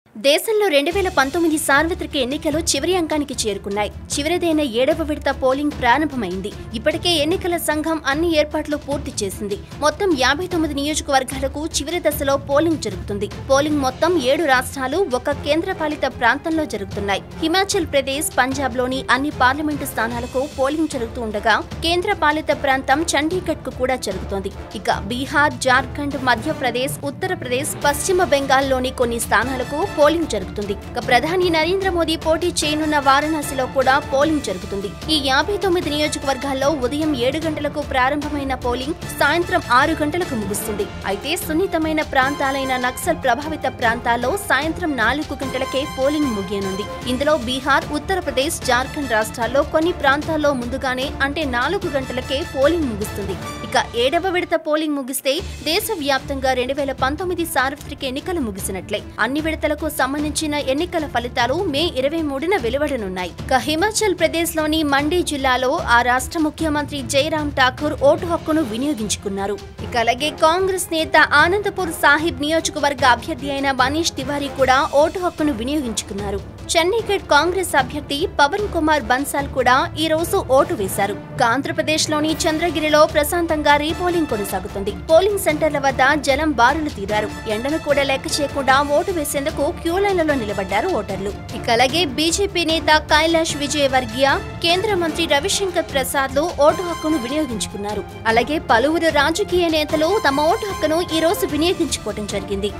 దేశంలో రెండు వేల పంతొమ్మిది సార్వత్రిక ఎన్నికలు చివరి అంకానికి చేరుకున్నాయి చివరిదైన ఏడవ విడత పోలింగ్ ప్రారంభమైంది ఇప్పటికే ఎన్నికల సంఘం అన్ని ఏర్పాట్లు పూర్తి చేసింది మొత్తం యాభై తొమ్మిది నియోజకవర్గాలకు చివరి దశలో పోలింగ్ జరుగుతుంది పోలింగ్ మొత్తం ఏడు రాష్ట్రాలు ఒక కేంద్రపాలిత ప్రాంతంలో జరుగుతున్నాయి హిమాచల్ ప్రదేశ్ పంజాబ్ లోని అన్ని పార్లమెంటు స్థానాలకు పోలింగ్ జరుగుతూ ఉండగా కేంద్ర పాలిత ప్రాంతం చండీగఢ్ కు కూడా జరుగుతోంది ఇక బీహార్ జార్ఖండ్ మధ్యప్రదేశ్ ఉత్తరప్రదేశ్ పశ్చిమ బెంగాల్లోని కొన్ని స్థానాలకు పోలింగ్ జరుగుతుంది ఇక ప్రధాని నరేంద్ర మోదీ పోటీ చేయనున్న వారణాసిలో కూడా పోలింగ్ జరుగుతుంది ఈ యాభై తొమ్మిది నియోజకవర్గాల్లో ఉదయం ఏడు గంటలకు ప్రారంభమైన పోలింగ్ సాయంత్రం ఆరు గంటలకు ముగుస్తుంది అయితే సున్నితమైన ప్రాంతాలైన నక్సల్ ప్రభావిత ప్రాంతాల్లో సాయంత్రం నాలుగు గంటలకే పోలింగ్ ముగియనుంది ఇందులో బీహార్ ఉత్తరప్రదేశ్ జార్ఖండ్ రాష్ట్రాల్లో కొన్ని ప్రాంతాల్లో ముందుగానే అంటే నాలుగు గంటలకే పోలింగ్ ముగుస్తుంది ఇక ఏడవ విడత పోలింగ్ ముగిస్తే దేశవ్యాప్తంగా రెండు వేల పంతొమ్మిది సార్వత్రిక ఎన్నికలు ముగిసినట్లే అన్ని విడతలకు సంబంధించిన ఎన్నికల ఫలితాలు మే ఇరవై మూడున వెలువడనున్నాయి ఇక హిమాచల్ ప్రదేశ్ లోని మండి జిల్లాలో ఆ రాష్ట్ర ముఖ్యమంత్రి జైరాం ఠాకూర్ ఓటు హక్కును వినియోగించుకున్నారు ఇక అలాగే కాంగ్రెస్ నేత ఆనందపూర్ సాహిబ్ నియోజకవర్గ అభ్యర్థి అయిన మనీష్ తివారీ కూడా ఓటు హక్కును వినియోగించుకున్నారు చండీగఢ్ కాంగ్రెస్ అభ్యర్థి పవన్ కుమార్ బన్సాల్ కూడా ఈ రోజు ఓటు వేశారు ఇక ఆంధ్రప్రదేశ్ లోని చంద్రగిరిలో ప్రశాంతంగా రీపోలింగ్ కొనసాగుతుంది పోలింగ్ సెంటర్ల వద్ద జనం బారులు తీరారు ఎండను కూడా లెక్క చేయకుండా ఓటు వేసేందుకు క్యూ లైన్లలో నిలబడ్డారు ఓటర్లు ఇక అలాగే బీజేపీ నేత కైలాష్ విజయవర్గీయ కేంద్ర మంత్రి రవిశంకర్ ప్రసాద్ లు ఓటు హక్కును వినియోగించుకున్నారు అలాగే పలువురు రాజకీయ నేతలు తమ ఓటు హక్కును ఈ రోజు వినియోగించుకోవడం జరిగింది